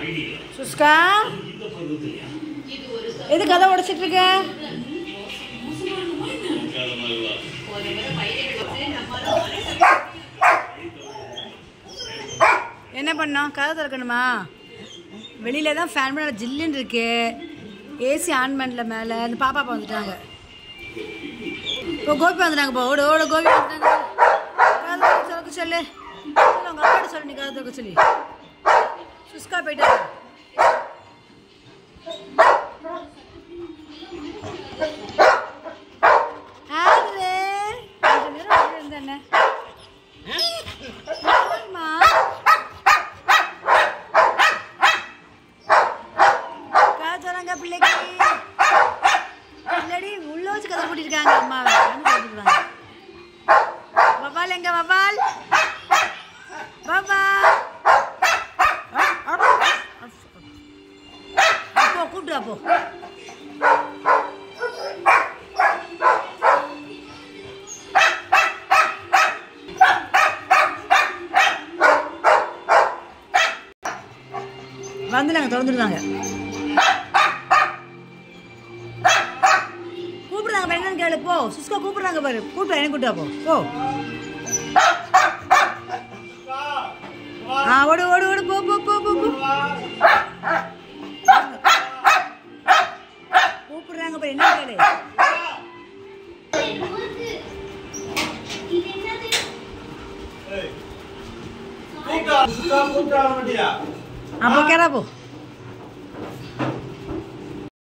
சுஸ்கா எது கதை உடைச்சிட்டு இருக்க என்ன பண்ணோம் கதை திறக்கணுமா வெளியில தான் ஃபேன் பண்ண ஜில்லுன்னு இருக்கு ஏசி ஆன் பண்ணல மேலே அந்த பாப்பா அப்பா வந்துட்டாங்க இப்போ கோபி வந்துட்டாங்க இப்போ ஓடு ஓடு கோபி வந்துட்டாங்க கதை திறக்க சொல்லு சொல்லு உங்க அப்பாட்ட சொல்லு நீ கதை திறக்க சொல்லி சுஸ்கா போயிட்டாங்க ஆறு கொஞ்ச நேரம் வெளிய இருந்தேனே. ஆமா. கதை திறங்க பிள்ளைக்கு இல்லடி உள்ள வச்சு கதை பூட்டிருக்காங்க அம்மாவை வந்து போட்டுருவாங்க வவால் எங்க வவால் வவால் அப்போ கூட்டு அப்போ வந்துடுறாங்க திறந்துடுறாங்க கூப்பிடுறாங்க பாரு, என்னன்னு கேளு போ சுஸ்கா கூப்பிடுறாங்க பாரு கூப்பிட்டு என்ன கூட்டா போ போ ஆ ஓடு ஓடு ஓடு போ போ போ போ போ கூப்பிடுறாங்க பாரு என்ன கேளு அப்போ கேரா போ